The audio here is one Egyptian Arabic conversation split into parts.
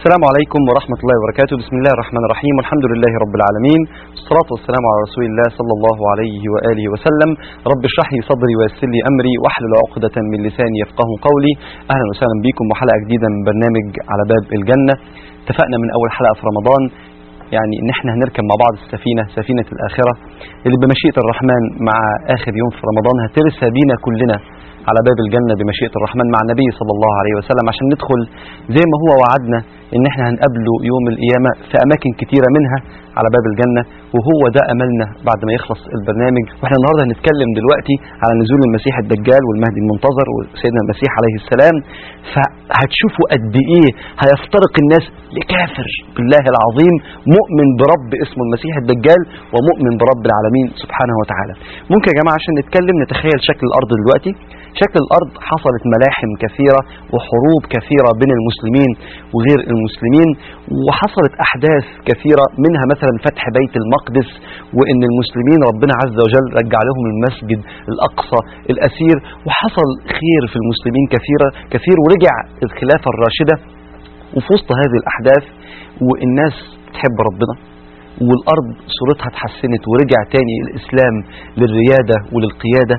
السلام عليكم ورحمة الله وبركاته بسم الله الرحمن الرحيم والحمد لله رب العالمين والصلاة والسلام على رسول الله صلى الله عليه وآله وسلم رب اشرح لي صدري ويسر لي أمري واحلل عقدة من لساني يفقه قولي أهلا وسهلا بكم وحلقة جديدة من برنامج على باب الجنة اتفقنا من أول حلقة في رمضان يعني ان احنا هنركب مع بعض السفينة سفينة الآخرة اللي بمشيئة الرحمن مع آخر يوم في رمضان هترسى بينا كلنا على باب الجنة بمشيئة الرحمن مع النبي صلى الله عليه وسلم عشان ندخل زي ما هو وعدنا ان احنا هنقابله يوم القيامة في اماكن كتيرة منها على باب الجنة وهو ده املنا بعد ما يخلص البرنامج واحنا النهاردة هنتكلم دلوقتي على نزول المسيح الدجال والمهدي المنتظر وسيدنا المسيح عليه السلام فهتشوفوا قد ايه هيفترق الناس لكافر بالله العظيم مؤمن برب اسمه المسيح الدجال ومؤمن برب العالمين سبحانه وتعالى ممكن يا جماعة عشان نتكلم نتخيل شكل الارض دلوقتي شكل الارض حصلت ملاحم كثيرة وحروب كثيرة بين المسلمين وغير المسلمين وحصلت احداث كثيرة منها مثلا فتح بيت المقدس وان المسلمين ربنا عز وجل رجع لهم المسجد الاقصى الاسير وحصل خير في المسلمين كثيرة كثير ورجع الخلافة الراشدة وفي وسط هذه الاحداث والناس تحب ربنا والارض صورتها اتحسنت ورجع تاني الاسلام للريادة وللقيادة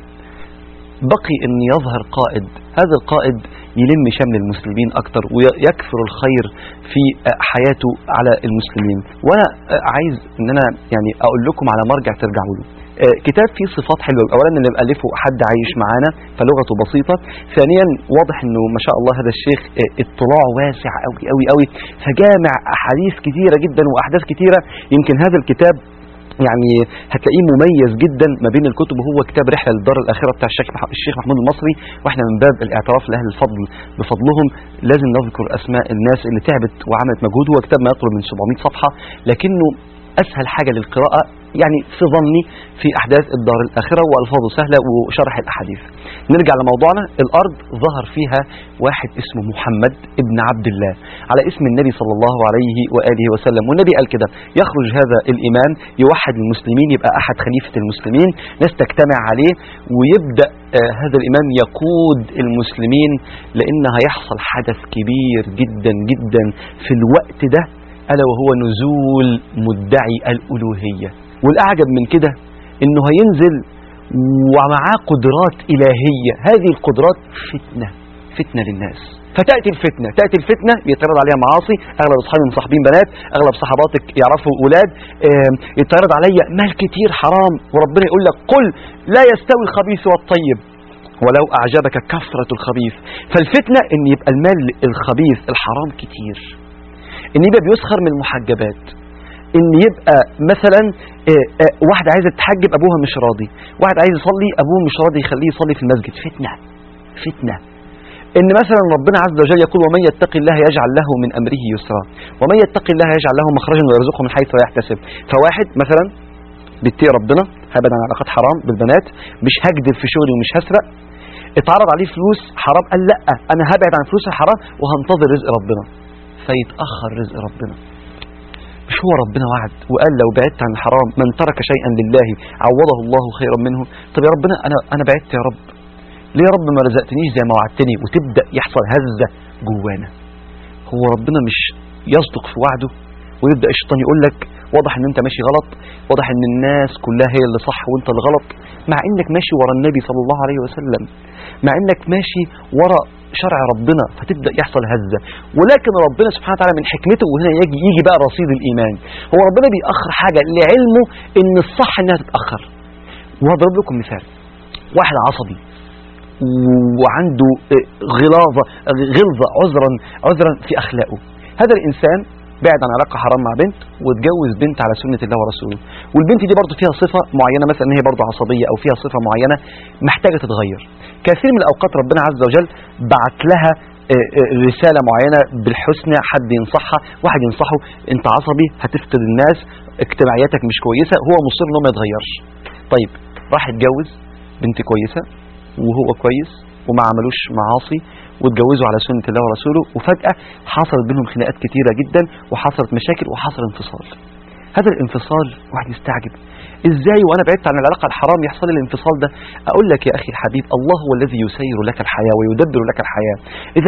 بقي ان يظهر قائد هذا القائد يلم شمل المسلمين اكتر ويكثر الخير في حياته على المسلمين وانا عايز ان انا يعني اقول لكم على مرجع ترجعوا له كتاب فيه صفات حلوه اولا اللي مؤلفه حد عايش معانا فلغته بسيطه ثانيا واضح انه ما شاء الله هذا الشيخ اطلاعه واسع قوي قوي قوي فجامع احاديث كثيره جدا واحداث كثيره يمكن هذا الكتاب يعني هتلاقيه مميز جدا ما بين الكتب وهو كتاب رحله للدار الاخره بتاع الشيخ الشيخ محمود المصري واحنا من باب الاعتراف لاهل الفضل بفضلهم لازم نذكر اسماء الناس اللي تعبت وعملت مجهود هو كتاب ما يقرب من 700 صفحه لكنه اسهل حاجه للقراءه يعني في ظني في احداث الدار الاخره والفاظه سهله وشرح الاحاديث. نرجع لموضوعنا الارض ظهر فيها واحد اسمه محمد ابن عبد الله على اسم النبي صلى الله عليه واله وسلم والنبي قال كده يخرج هذا الامام يوحد المسلمين يبقى احد خليفه المسلمين ناس تجتمع عليه ويبدا آه هذا الامام يقود المسلمين لان هيحصل حدث كبير جدا جدا في الوقت ده الا وهو نزول مدعي الالوهيه والأعجب من كده إنه هينزل ومعاه قدرات إلهية هذه القدرات فتنة فتنة للناس فتأتي الفتنة تأتي الفتنة يتعرض عليها معاصي أغلب أصحابي مصاحبين بنات أغلب صحباتك يعرفوا أولاد يتعرض عليا مال كتير حرام وربنا يقول لك قل لا يستوي الخبيث والطيب ولو أعجبك كثرة الخبيث فالفتنة إن يبقى المال الخبيث الحرام كتير إن يبقى بيسخر من المحجبات ان يبقى مثلا واحدة عايزة تحجب ابوها مش راضي واحد عايز يصلي ابوه مش راضي يخليه يصلي في المسجد فتنة فتنة ان مثلا ربنا عز وجل يقول ومن يتقي الله يجعل له من امره يسرا ومن يتقي الله يجعل له مخرجا ويرزقه من حيث لا يحتسب فواحد مثلا بيتقي ربنا هبعد عن علاقات حرام بالبنات مش هكذب في شغلي ومش هسرق اتعرض عليه فلوس حرام قال لا انا هبعد عن فلوس الحرام وهنتظر رزق ربنا فيتاخر رزق ربنا مش هو ربنا وعد وقال لو بعدت عن الحرام من ترك شيئا لله عوضه الله خيرا منه طب يا ربنا انا انا بعدت يا رب ليه يا رب ما رزقتنيش زي ما وعدتني وتبدا يحصل هزه جوانا هو ربنا مش يصدق في وعده ويبدا الشيطان يقول لك واضح ان انت ماشي غلط واضح ان الناس كلها هي اللي صح وانت اللي غلط مع انك ماشي ورا النبي صلى الله عليه وسلم مع انك ماشي ورا شرع ربنا فتبدا يحصل هزه ولكن ربنا سبحانه وتعالى من حكمته وهنا يجي يجي بقى رصيد الايمان هو ربنا بيأخر حاجه لعلمه ان الصح انها تتاخر وهضرب لكم مثال واحد عصبي وعنده غلاظه غلظه عذرا عذرا في اخلاقه هذا الانسان بعد عن علاقه حرام مع بنت واتجوز بنت على سنه الله ورسوله والبنت دي برضه فيها صفه معينه مثلا ان هي برضه عصبيه او فيها صفه معينه محتاجه تتغير كثير من الاوقات ربنا عز وجل بعت لها رسالة معينة بالحسنى حد ينصحها واحد ينصحه انت عصبي هتفقد الناس اجتماعياتك مش كويسة هو مصر انه ما يتغيرش طيب راح يتجوز بنت كويسة وهو كويس وما عملوش معاصي واتجوزوا على سنة الله ورسوله وفجأة حصلت بينهم خناقات كتيرة جدا وحصلت مشاكل وحصل انفصال هذا الانفصال واحد يستعجب ازاي وانا بعدت عن العلاقه الحرام يحصل لي الانفصال ده اقول لك يا اخي الحبيب الله هو الذي يسير لك الحياه ويدبر لك الحياه اذا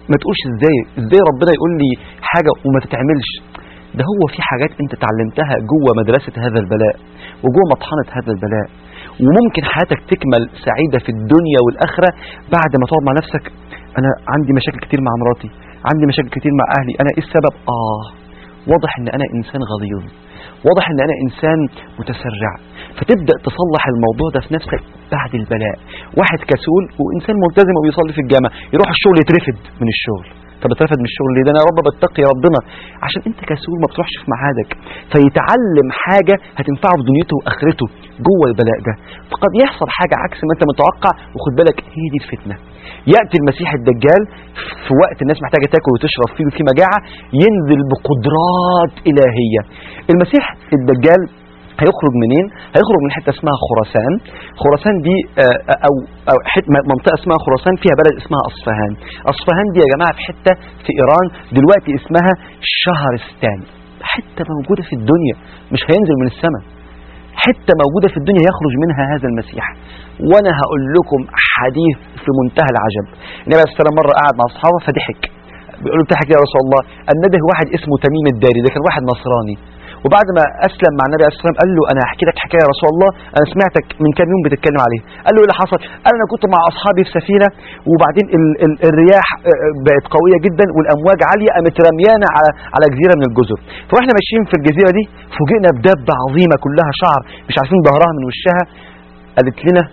ما تقولش ازاي ازاي ربنا يقول لي حاجه وما تتعملش ده هو في حاجات انت اتعلمتها جوه مدرسه هذا البلاء وجوه مطحنه هذا البلاء وممكن حياتك تكمل سعيده في الدنيا والاخره بعد ما تقعد مع نفسك انا عندي مشاكل كتير مع مراتي عندي مشاكل كتير مع اهلي انا ايه السبب اه واضح ان انا انسان غليظ واضح ان انا انسان متسرع فتبدا تصلح الموضوع ده في نفسك بعد البلاء واحد كسول وانسان ملتزم وبيصلي في الجامع يروح الشغل يترفد من الشغل طب اترفد من الشغل ليه ده انا يا رب بتقي ربنا عشان انت كسول ما بتروحش في ميعادك فيتعلم حاجه هتنفعه في دنيته واخرته جوه البلاء ده فقد يحصل حاجه عكس ما انت متوقع وخد بالك هي دي الفتنه ياتي المسيح الدجال في وقت الناس محتاجه تاكل وتشرب فيه وفي مجاعه ينزل بقدرات الهيه المسيح الدجال هيخرج منين؟ هيخرج من حته اسمها خراسان، خراسان دي آه، او او حت- منطقه اسمها خراسان فيها بلد اسمها اصفهان، اصفهان دي يا جماعه في حته في ايران دلوقتي اسمها شهرستان، حته موجوده في الدنيا مش هينزل من السماء. حته موجوده في الدنيا يخرج منها هذا المسيح وانا هقول لكم حديث في منتهى العجب النبي عليه الصلاه والسلام مره قعد مع اصحابه فضحك بيقول له بتضحك ليه يا رسول الله النبي واحد اسمه تميم الداري ده كان واحد نصراني وبعد ما اسلم مع النبي عليه الصلاه والسلام قال له انا هحكي لك حكايه يا رسول الله انا سمعتك من كام يوم بتتكلم عليه قال له ايه اللي حصل قال انا كنت مع اصحابي في سفينه وبعدين ال ال الرياح آه، آه، بقت قويه جدا والامواج عاليه قامت رميانا على على جزيره من الجزر فاحنا ماشيين في الجزيره دي فوجئنا بدابه عظيمه كلها شعر مش عارفين ظهرها من وشها قالت لنا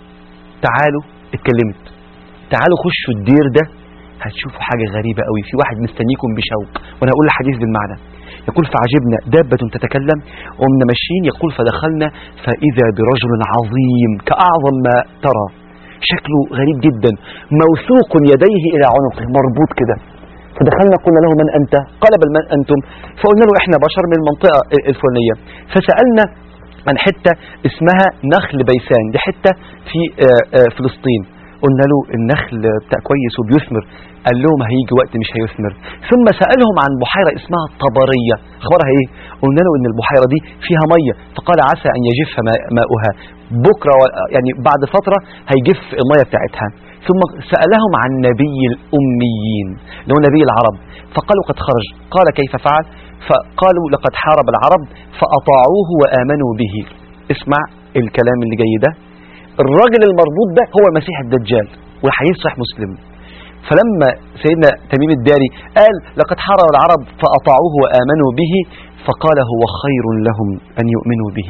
تعالوا اتكلمت تعالوا خشوا الدير ده هتشوفوا حاجة غريبة قوي في واحد مستنيكم بشوق وانا هقول الحديث بالمعنى يقول فعجبنا دابة تتكلم ومن ماشيين يقول فدخلنا فإذا برجل عظيم كأعظم ما ترى شكله غريب جدا موثوق يديه إلى عنقه مربوط كده فدخلنا قلنا له من أنت قال بل من أنتم فقلنا له إحنا بشر من المنطقة الفلانية فسألنا عن حتة اسمها نخل بيسان دي حتة في آه، آه، فلسطين قلنا له النخل بتاع كويس وبيثمر قال لهم هيجي وقت مش هيثمر ثم سألهم عن بحيرة اسمها الطبرية اخبارها ايه قلنا له ان البحيرة دي فيها مية فقال عسى ان يجف ماء- ماؤها بكرة و- يعني بعد فترة هيجف المية بتاعتها ثم سألهم عن نبي الأميين اللي هو نبي العرب فقالوا قد خرج قال كيف فعل فقالوا لقد حارب العرب فأطاعوه وآمنوا به اسمع الكلام اللي جاي ده الراجل المربوط ده هو المسيح الدجال والحديث صحيح مسلم فلما سيدنا تميم الداري قال لقد حارب العرب فأطاعوه وآمنوا به فقال هو خير لهم أن يؤمنوا به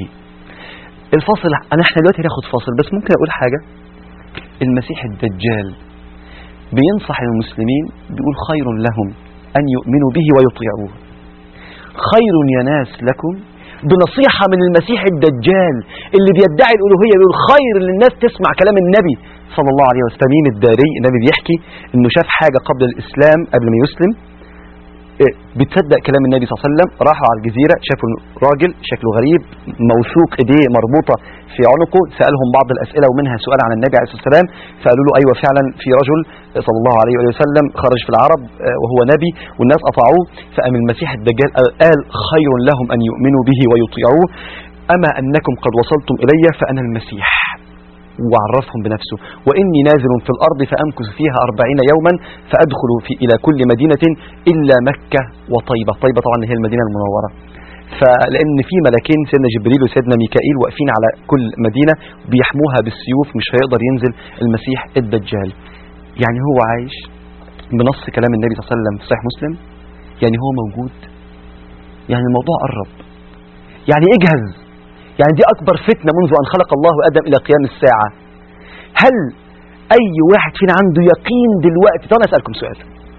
الفاصل أنا احنا دلوقتي هناخد فاصل بس ممكن أقول حاجة المسيح الدجال بينصح المسلمين بيقول خير لهم أن يؤمنوا به ويطيعوه خير يا ناس لكم بنصيحة من المسيح الدجال اللي بيدعي الألوهية بيقول خير للناس تسمع كلام النبي صلى الله عليه وسلم تميم الداري النبي بيحكي انه شاف حاجة قبل الإسلام قبل ما يسلم إيه، بتصدق كلام النبي صلى الله عليه وسلم راحوا على الجزيرة شافوا راجل شكله غريب موثوق ايديه مربوطة في عنقه سألهم بعض الأسئلة ومنها سؤال عن النبي عليه الصلاة والسلام فقالوا له أيوة فعلا في رجل صلى الله عليه وآله وسلم خرج في العرب آه، وهو نبي والناس أطاعوه فقام المسيح الدجال قال- قال خير لهم أن يؤمنوا به ويطيعوه أما أنكم قد وصلتم إلي فأنا المسيح وعرفهم بنفسه وإني نازل في الأرض فأمكث فيها أربعين يوما فأدخل في إلى كل مدينة إلا مكة وطيبة طيبة طبعا هي المدينة المنورة فلأن في ملاكين سيدنا جبريل وسيدنا ميكائيل واقفين على كل مدينة بيحموها بالسيوف مش هيقدر ينزل المسيح الدجال يعني هو عايش بنص كلام النبي صلى الله عليه وسلم في صحيح مسلم يعني هو موجود يعني الموضوع قرب يعني اجهز يعني دي أكبر فتنة منذ أن خلق الله آدم إلى قيام الساعة هل أي واحد فينا عنده يقين دلوقتي طب أنا أسألكم سؤال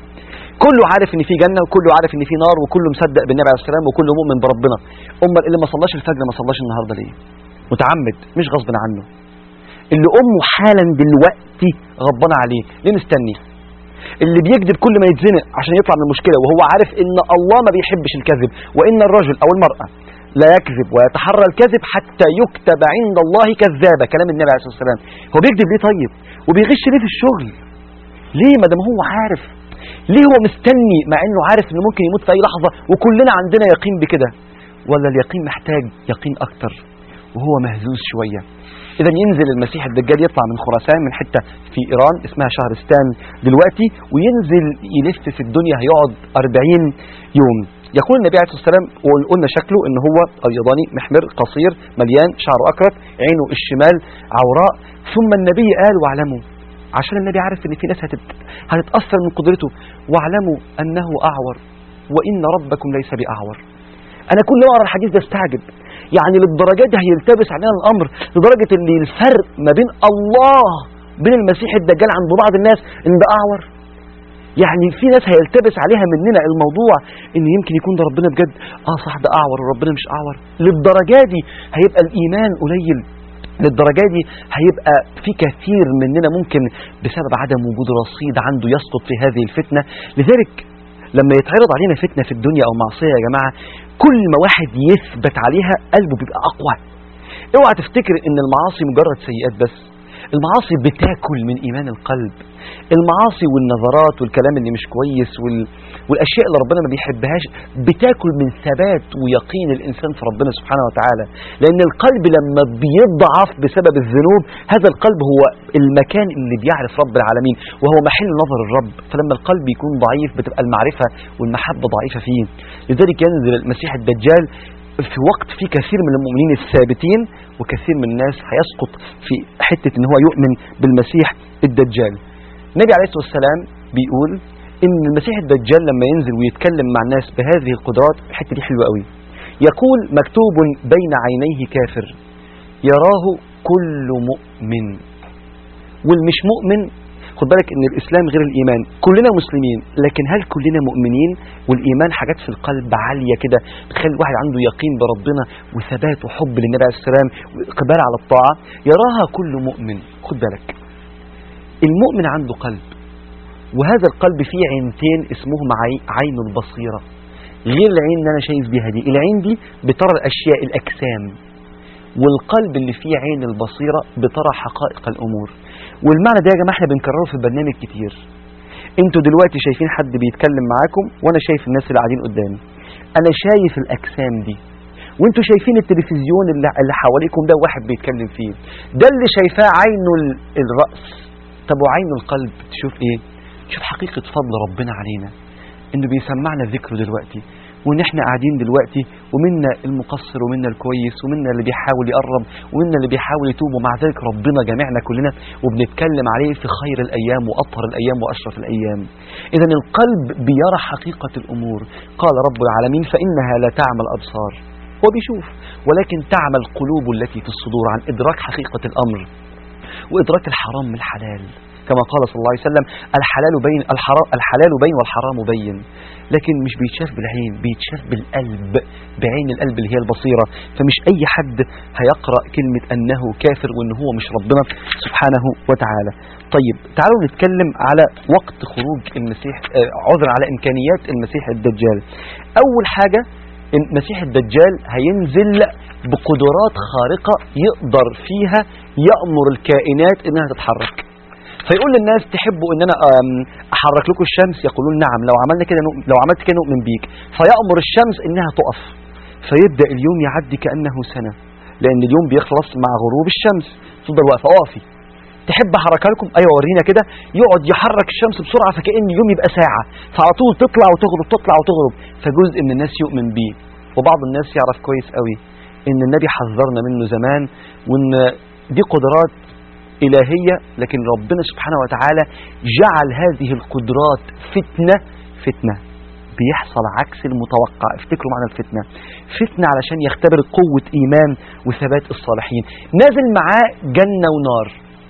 كله عارف ان في جنه وكله عارف ان في نار وكله مصدق بالنبي عليه السلام وكله مؤمن بربنا امال اللي ما صلاش الفجر ما صلاش النهارده ليه متعمد مش غصب عنه اللي امه حالا دلوقتي غضبانه عليه ليه مستني اللي بيكذب كل ما يتزنق عشان يطلع من المشكله وهو عارف ان الله ما بيحبش الكذب وان الرجل او المراه لا يكذب ويتحرى الكذب حتى يكتب عند الله كذابه كلام النبي عليه الصلاه والسلام هو بيكذب ليه طيب وبيغش ليه في الشغل ليه ما دام هو عارف ليه هو مستني مع انه عارف انه ممكن يموت في اي لحظه وكلنا عندنا يقين بكده ولا اليقين محتاج يقين اكتر وهو مهزوز شويه اذا ينزل المسيح الدجال يطلع من خراسان من حته في ايران اسمها شهرستان دلوقتي وينزل يلف في الدنيا هيقعد 40 يوم يقول النبي عليه الصلاه والسلام وقلنا شكله ان هو ابيضاني محمر قصير مليان شعره اكرت عينه الشمال عوراء ثم النبي قال واعلموا عشان النبي عارف ان في ناس هتت... هتتاثر من قدرته واعلموا انه اعور وان ربكم ليس باعور انا كل ما اقرا الحديث ده استعجب يعني للدرجه دي هيلتبس علينا الامر لدرجه ان الفرق ما بين الله بين المسيح الدجال عند بعض الناس ان ده اعور يعني في ناس هيلتبس عليها مننا الموضوع ان يمكن يكون ده ربنا بجد اه صح ده اعور وربنا مش اعور للدرجه دي هيبقى الايمان قليل للدرجة دي هيبقى في كثير مننا ممكن بسبب عدم وجود رصيد عنده يسقط في هذه الفتنة لذلك لما يتعرض علينا فتنة في الدنيا أو معصية يا جماعة كل ما واحد يثبت عليها قلبه بيبقى أقوى اوعى تفتكر ان المعاصي مجرد سيئات بس المعاصي بتاكل من ايمان القلب المعاصي والنظرات والكلام اللي مش كويس وال... والاشياء اللي ربنا ما بيحبهاش بتاكل من ثبات ويقين الانسان في ربنا سبحانه وتعالى لان القلب لما بيضعف بسبب الذنوب هذا القلب هو المكان اللي بيعرف رب العالمين وهو محل نظر الرب فلما القلب يكون ضعيف بتبقى المعرفه والمحبه ضعيفه فيه لذلك ينزل المسيح الدجال في وقت في كثير من المؤمنين الثابتين وكثير من الناس هيسقط في حتة ان هو يؤمن بالمسيح الدجال النبي عليه الصلاة والسلام بيقول ان المسيح الدجال لما ينزل ويتكلم مع الناس بهذه القدرات الحتة دي حلوة قوي يقول مكتوب بين عينيه كافر يراه كل مؤمن والمش مؤمن خد بالك ان الاسلام غير الايمان كلنا مسلمين لكن هل كلنا مؤمنين والايمان حاجات في القلب عاليه كده بتخلي الواحد عنده يقين بربنا وثبات وحب للنبي عليه السلام واقبال على الطاعه يراها كل مؤمن خد بالك المؤمن عنده قلب وهذا القلب فيه عينتين اسمهم عي- عين البصيره غير العين اللي انا شايف بيها دي العين دي بترى الاشياء الاجسام والقلب اللي فيه عين البصيرة بترى حقائق الأمور والمعنى ده يا جماعة احنا بنكرره في البرنامج كتير انتوا دلوقتي شايفين حد بيتكلم معاكم وانا شايف الناس اللي قاعدين قدامي انا شايف الاجسام دي وانتوا شايفين التلفزيون اللي, اللي حواليكم ده واحد بيتكلم فيه ده اللي شايفاه عينه ال- الرأس طب وعين القلب تشوف ايه تشوف حقيقة فضل ربنا علينا انه بيسمعنا ذكره دلوقتي وان احنا قاعدين دلوقتي ومنا المقصر ومنا الكويس ومنا اللي بيحاول يقرب ومنا اللي بيحاول يتوب ومع ذلك ربنا جمعنا كلنا وبنتكلم عليه في خير الايام واطهر الايام واشرف الايام اذا القلب بيرى حقيقة الامور قال رب العالمين فانها لا تعمى الابصار هو بيشوف ولكن تعمى القلوب التي في الصدور عن ادراك حقيقة الامر وادراك الحرام من الحلال كما قال صلى الله عليه وسلم الحلال بين الحرام الحلال بين والحرام بين لكن مش بيتشاف بالعين بيتشاف بالقلب بعين القلب اللي هي البصيرة فمش أي حد هيقرأ كلمة أنه كافر وأن هو مش ربنا سبحانه وتعالى طيب تعالوا نتكلم على وقت خروج المسيح آه، عذر على إمكانيات المسيح الدجال أول حاجة إن مسيح الدجال هينزل بقدرات خارقة يقدر فيها يأمر الكائنات إنها تتحرك فيقول للناس تحبوا ان انا أم، احرك لكم الشمس يقولون نعم لو عملنا كده نؤمن لو عملت كده نؤمن بيك فيأمر الشمس انها تقف فيبدأ اليوم يعدي كأنه سنة لان اليوم بيخلص مع غروب الشمس تفضل واقفة اقفي تحب احركها لكم ايوه ورينا كده يقعد يحرك الشمس بسرعة فكأن اليوم يبقى ساعة فعلى طول تطلع وتغرب تطلع وتغرب فجزء من الناس يؤمن بيه وبعض الناس يعرف كويس قوي ان النبي حذرنا منه زمان وان دي قدرات إلهية لكن ربنا سبحانه وتعالى جعل هذه القدرات فتنة فتنة بيحصل عكس المتوقع افتكروا معنى الفتنة فتنة علشان يختبر قوة إيمان وثبات الصالحين نازل معاه جنة ونار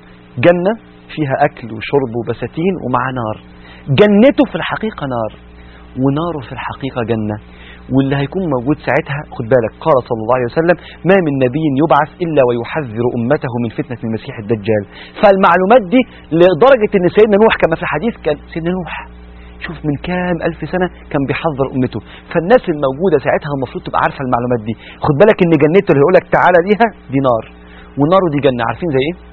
جنة فيها أكل وشرب وبساتين ومعاه نار جنته في الحقيقة نار وناره في الحقيقة جنة واللي هيكون موجود ساعتها خد بالك قال صلى الله عليه وسلم ما من نبي يبعث إلا ويحذر أمته من فتنة المسيح الدجال فالمعلومات دي لدرجة أن سيدنا نوح كما في الحديث كان سيدنا نوح شوف من كام ألف سنة كان بيحذر أمته فالناس الموجودة ساعتها المفروض تبقى عارفة المعلومات دي خد بالك أن جنته اللي هيقول لك تعالى ليها دي نار وناره دي جنة عارفين زي إيه؟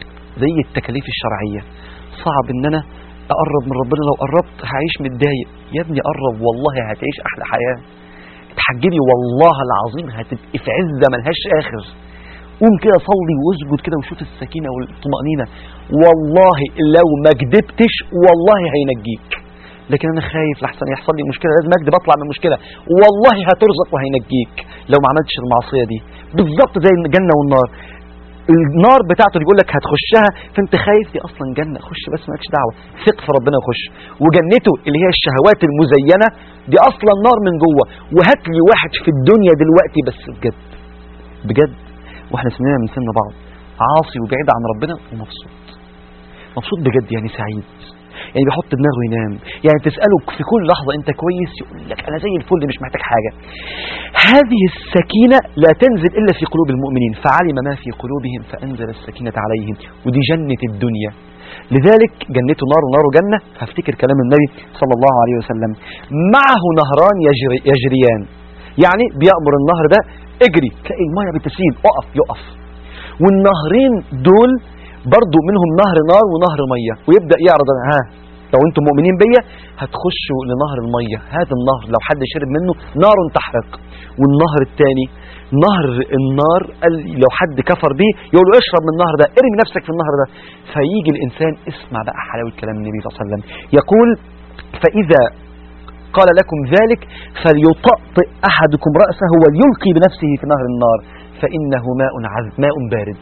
زي التكاليف الشرعية صعب ان انا اقرب من ربنا لو قربت هعيش متضايق يا ابني قرب والله هتعيش احلى حياة اتحجبي والله العظيم هتبقي في عزة ملهاش اخر قوم كده صلي واسجد كده وشوف السكينة والطمأنينة والله لو ما كدبتش والله هينجيك لكن انا خايف لحسن يحصل لي مشكله لازم اكذب اطلع من مشكله والله هترزق وهينجيك لو ما عملتش المعصيه دي بالظبط زي الجنه والنار النار بتاعته اللي بيقول لك هتخشها فانت خايف دي اصلا جنه خش بس مالكش دعوه ثق في ربنا وخش وجنته اللي هي الشهوات المزينه دي اصلا نار من جوه وهات لي واحد في الدنيا دلوقتي بس بجد بجد واحنا سننا من سن بعض عاصي وبعيد عن ربنا ومبسوط مبسوط بجد يعني سعيد يعني بيحط دماغه ينام يعني تسأله في كل لحظة انت كويس يقول لك انا زي الفل مش محتاج حاجة هذه السكينة لا تنزل الا في قلوب المؤمنين فعلم ما في قلوبهم فانزل السكينة عليهم ودي جنة الدنيا لذلك جنته نار ونار جنة هفتكر كلام النبي صلى الله عليه وسلم معه نهران يجري يجريان يعني بيأمر النهر ده اجري تلاقي المية بتسيل اقف يقف والنهرين دول برضو منهم نهر نار ونهر مية ويبدأ يعرض ها لو انتم مؤمنين بيا هتخشوا لنهر المية هذا النهر لو حد شرب منه نار تحرق والنهر الثاني نهر النار قال لو حد كفر به يقول له اشرب من النهر ده ارمي نفسك في النهر ده فيجي الانسان اسمع بقى حلاوه كلام النبي صلى الله عليه وسلم يقول فاذا قال لكم ذلك فليطأطئ احدكم راسه وليلقي بنفسه في نهر النار فانه ماء عذب ماء بارد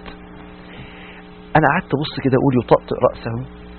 انا قعدت ابص كده اقول يطأطئ راسه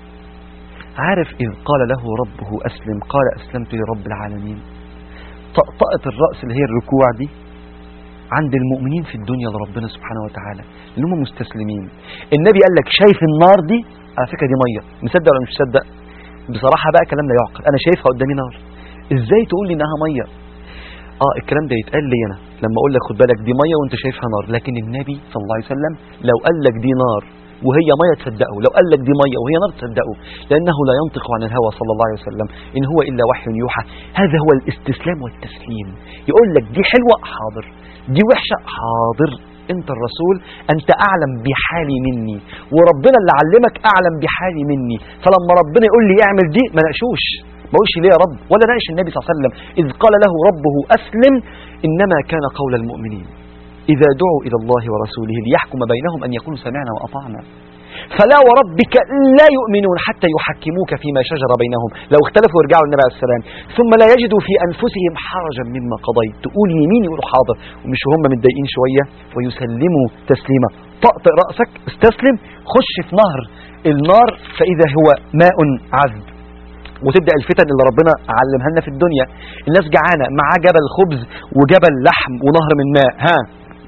عارف اذ قال له ربه اسلم قال اسلمت لرب العالمين طأطأة الرأس اللي هي الركوع دي عند المؤمنين في الدنيا لربنا سبحانه وتعالى اللي هم مستسلمين النبي قال لك شايف النار دي على فكرة دي مية مصدق ولا مش مصدق بصراحة بقى كلام لا يعقل انا شايفها قدامي نار ازاي تقول لي انها مية اه الكلام ده يتقال لي انا لما اقول لك خد بالك دي مية وانت شايفها نار لكن النبي صلى الله عليه وسلم لو قال لك دي نار وهي مية تصدقه لو قال لك دي مية وهي نار تصدقه لأنه لا ينطق عن الهوى صلى الله عليه وسلم إن هو إلا وحي يوحى هذا هو الاستسلام والتسليم يقول لك دي حلوة حاضر دي وحشة حاضر انت الرسول انت اعلم بحالي مني وربنا اللي علمك اعلم بحالي مني فلما ربنا يقول لي اعمل دي ما نقشوش ما اقولش ليه يا رب ولا ناقش النبي صلى الله عليه وسلم اذ قال له ربه اسلم انما كان قول المؤمنين إذا دعوا إلى الله ورسوله ليحكم بينهم أن يقولوا سمعنا وأطعنا فلا وربك لا يؤمنون حتى يحكموك فيما شجر بينهم لو اختلفوا يرجعوا للنبي عليه السلام ثم لا يجدوا في أنفسهم حرجا مما قضيت تقول يمين يقولوا حاضر ومش هم متضايقين شوية ويسلموا تسليما طأطئ رأسك استسلم خش في نهر النار فإذا هو ماء عذب وتبدا الفتن اللي ربنا علمها لنا في الدنيا الناس جعانه معاه جبل خبز وجبل لحم ونهر من ماء ها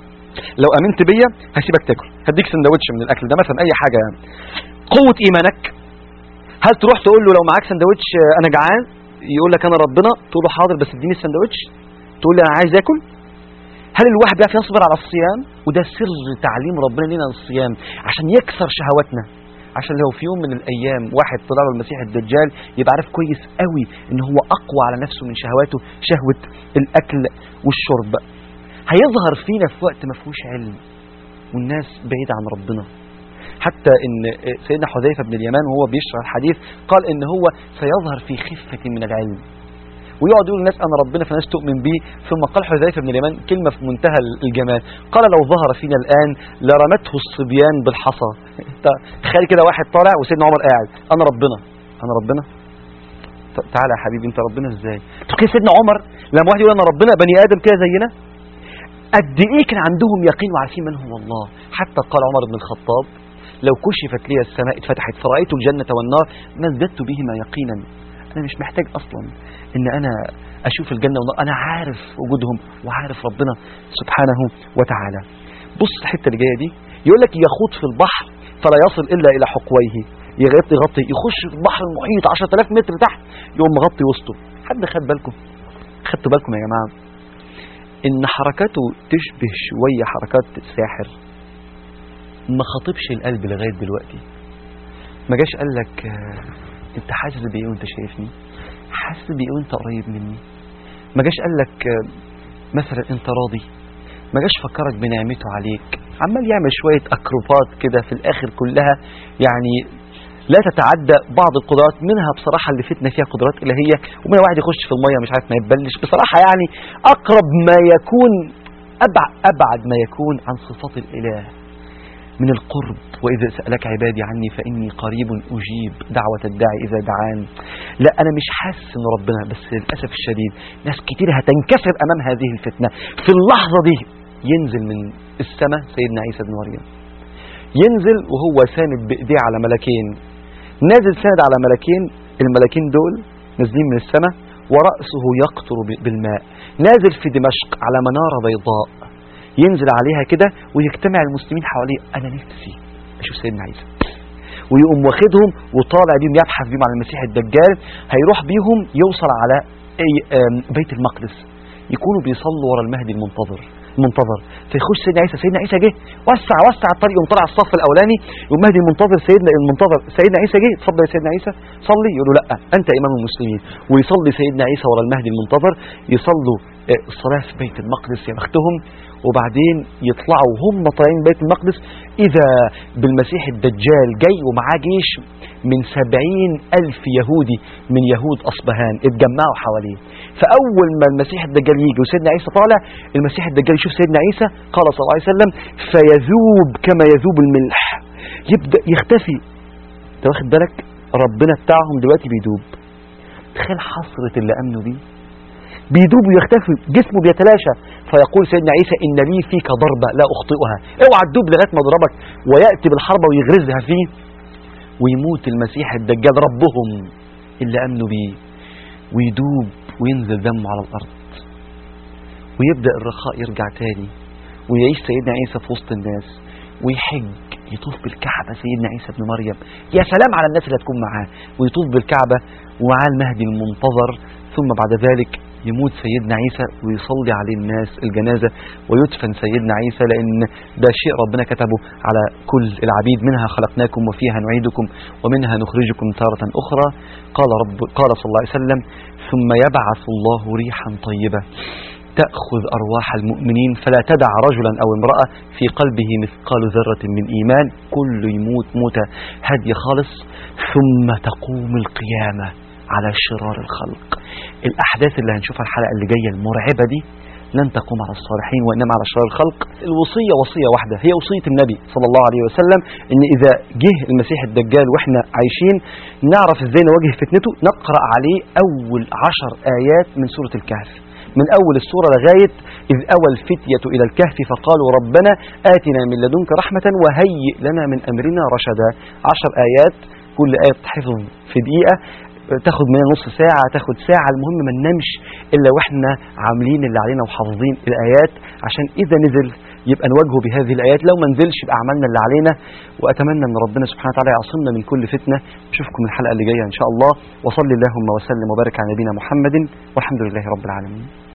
لو امنت بيا هسيبك تاكل هديك سندوتش من الاكل ده مثلا اي حاجه يعني قوه ايمانك هل تروح تقول له لو معاك سندوتش انا جعان يقول لك انا ربنا تقول له حاضر بس اديني السندوتش تقول لي انا عايز اكل هل الواحد بيعرف يصبر على الصيام وده سر تعليم ربنا لنا الصيام عشان يكسر شهواتنا عشان لو في يوم من الايام واحد طلع له المسيح الدجال يبقى عارف كويس قوي ان هو اقوى على نفسه من شهواته شهوه الاكل والشرب هيظهر فينا في وقت ما فيهوش علم والناس بعيدة عن ربنا حتى ان سيدنا حذيفة بن اليمان وهو بيشرح الحديث قال ان هو سيظهر في خفة من العلم ويقعد يقول الناس انا ربنا فالناس تؤمن بي ثم قال حذيفة بن اليمان كلمة في منتهى الجمال قال لو ظهر فينا الان لرمته الصبيان بالحصى تخيل كده واحد طالع وسيدنا عمر قاعد انا ربنا انا ربنا تعالى يا حبيبي انت ربنا ازاي تقول سيدنا عمر لما واحد يقول انا ربنا بني ادم كده زينا قد ايه كان عندهم يقين وعارفين من هو الله حتى قال عمر بن الخطاب لو كشفت لي السماء اتفتحت فرأيت الجنة والنار ما ازددت بهما يقينا انا مش محتاج اصلا ان انا اشوف الجنة والنار انا عارف وجودهم وعارف ربنا سبحانه وتعالى بص الحتة اللي جاية دي يقول لك يخوض في البحر فلا يصل الا الى حقويه يغطي يغطي يخش في البحر المحيط 10000 متر تحت يقوم مغطي وسطه حد خد بالكم خدتوا بالكم يا جماعه ان حركاته تشبه شوية حركات الساحر ما خاطبش القلب لغاية دلوقتي ما جاش قال لك انت حاسس بايه وانت شايفني حاسس بايه وانت قريب مني ما جاش قال لك مثلا انت راضي ما جاش فكرك بنعمته عليك عمال يعمل شوية اكروبات كده في الاخر كلها يعني لا تتعدى بعض القدرات منها بصراحة اللي فتنا فيها قدرات إلهية ومنها واحد يخش في المية مش عارف ما يتبلش بصراحة يعني أقرب ما يكون أبعد, أبعد ما يكون عن صفات الإله من القرب وإذا سألك عبادي عني فإني قريب أجيب دعوة الداعي إذا دعان لا أنا مش حاسس إن ربنا بس للأسف الشديد ناس كتير هتنكسر أمام هذه الفتنة في اللحظة دي ينزل من السماء سيدنا عيسى بن مريم ينزل وهو ساند بإيديه على ملكين نازل ساند على ملكين الملكين دول نازلين من السماء ورأسه يقطر ب- بالماء نازل في دمشق على منارة بيضاء ينزل عليها كده ويجتمع المسلمين حواليه أنا نفسي أشوف سيدنا عيسى ويقوم واخدهم وطالع بيهم يبحث بيهم عن المسيح الدجال هيروح بيهم يوصل على أي- آم، بيت المقدس يكونوا بيصلوا ورا المهدي المنتظر المنتظر فيخش سيدنا عيسى سيدنا عيسى جه وسع وسع الطريق يقوم طلع الصف الاولاني والمهدي المنتظر سيدنا المنتظر سيدنا عيسى جه اتفضل يا سيدنا عيسى صلي يقول له لا انت امام المسلمين ويصلي سيدنا عيسى ورا المهدي المنتظر يصلوا آه، الصلاه في بيت المقدس يا بختهم وبعدين يطلعوا هم طالعين بيت المقدس اذا بالمسيح الدجال جاي ومعاه جيش من سبعين ألف يهودي من يهود أصبهان اتجمعوا حواليه فأول ما المسيح الدجال يجي وسيدنا عيسى طالع المسيح الدجال يشوف سيدنا عيسى قال صلى الله عليه وسلم فيذوب كما يذوب الملح يبدأ يختفي انت واخد بالك ربنا بتاعهم دلوقتي بيدوب تخيل حسرة اللي أمنوا بيه بيدوب ويختفي جسمه بيتلاشى فيقول سيدنا عيسى إن لي فيك ضربة لا أخطئها اوعى تدوب لغاية ما اضربك ويأتي بالحربة ويغرزها فيه ويموت المسيح الدجال ربهم اللي أمنوا بيه ويدوب وينزل دمه على الأرض ويبدأ الرخاء يرجع تاني ويعيش سيدنا عيسى في وسط الناس ويحج يطوف بالكعبة سيدنا عيسى بن مريم يا سلام على الناس اللي هتكون معاه ويطوف بالكعبة ومعاه المهدي المنتظر ثم بعد ذلك يموت سيدنا عيسى ويصلي عليه الناس الجنازة ويدفن سيدنا عيسى لأن ده شيء ربنا كتبه على كل العبيد منها خلقناكم وفيها نعيدكم ومنها نخرجكم تارة أخرى قال, رب قال صلى الله عليه وسلم ثم يبعث الله ريحا طيبة تأخذ أرواح المؤمنين فلا تدع رجلا أو امرأة في قلبه مثقال ذرة من إيمان كل يموت موتة هادية خالص ثم تقوم القيامة على شرار الخلق الأحداث اللي هنشوفها الحلقة اللي جاية المرعبة دي لن تقوم على الصالحين وإنما على شرار الخلق الوصية وصية واحدة هي وصية النبي صلى الله عليه وسلم إن إذا جه المسيح الدجال وإحنا عايشين نعرف إزاي نواجه فتنته نقرأ عليه أول عشر آيات من سورة الكهف من أول السورة لغاية إذ أوى الفتية إلى الكهف فقالوا ربنا آتنا من لدنك رحمة وهيئ لنا من أمرنا رشدا عشر آيات كل آية تحفظ في دقيقة تاخد مننا نص ساعة تاخد ساعة المهم ما ننامش إلا وإحنا عاملين اللي علينا وحافظين الآيات عشان إذا نزل يبقى نواجهه بهذه الآيات لو ما نزلش يبقى عملنا اللي علينا وأتمنى أن ربنا سبحانه وتعالى يعصمنا من كل فتنة نشوفكم الحلقة اللي جاية إن شاء الله وصلي اللهم وسلم وبارك على نبينا محمد والحمد لله رب العالمين